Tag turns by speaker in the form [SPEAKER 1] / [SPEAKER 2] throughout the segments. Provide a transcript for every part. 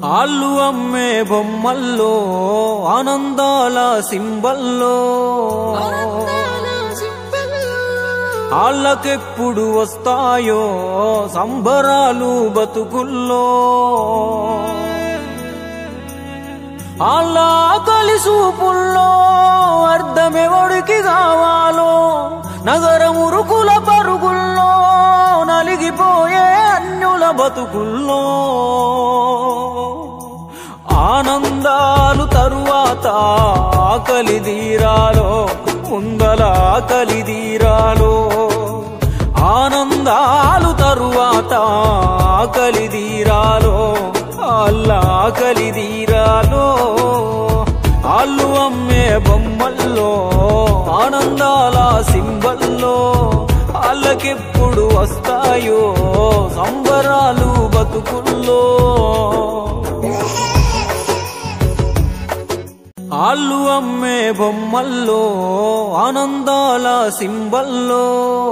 [SPEAKER 1] ఆళ్ళు అమ్మే బొమ్మల్లో ఆనందాల సింబల్లో ఆళ్ళకెప్పుడు వస్తాయో సంబరాలు బతుకుల్లో ఆళ్ళ ఆకలి సూపుల్లో అర్థమెవడికి కావాలో నగరమురుకుల పరుగుల్లో నలిగిపోయే అన్యుల బతుకుల్లో ఆనందాలు తరువాత ఆకలి తీరాలో ముందల ఆకలి తీరాలో ఆనందాలు తరువాత ఆకలి తీరాలో అల్లా ఆకలి తీరాలో ఆళ్ళు అమ్మే బొమ్మల్లో ఆనందాల సింబల్లో వాళ్ళకెప్పుడు వస్తాయో సంబరాలు బతుకుల్లో ఆళ్ళు అమ్మే బొమ్మల్లో ఆనందాల సింబల్లో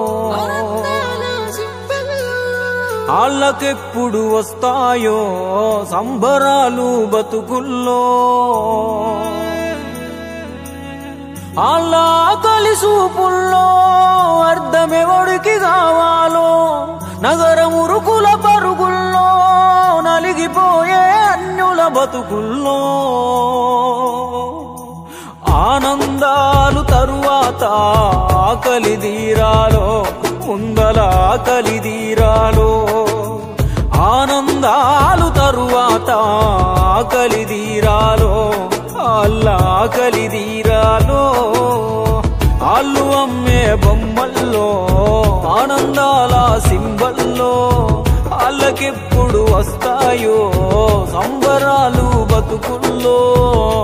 [SPEAKER 1] ఆళ్ళకెప్పుడు వస్తాయో సంబరాలు బతుకుల్లో ఆళ్ళ ఆకలి సూపుల్లో అర్థమెవడికి కావాలో నగరమురుకుల పరుగుల్లో నలిగిపోయే అన్యుల బతుకుల్లో ఆనందాలు తరువాత ఆకలి తీరాలో ముందల ఆకలి తీరాలో ఆనందాలు తరువాత ఆకలి తీరాలో అల్లా ఆకలి తీరాలో ఆళ్ళు అమ్మే బొమ్మల్లో ఆనందాల సింబల్లో వాళ్ళకెప్పుడు వస్తాయో సంబరాలు బతుకుల్లో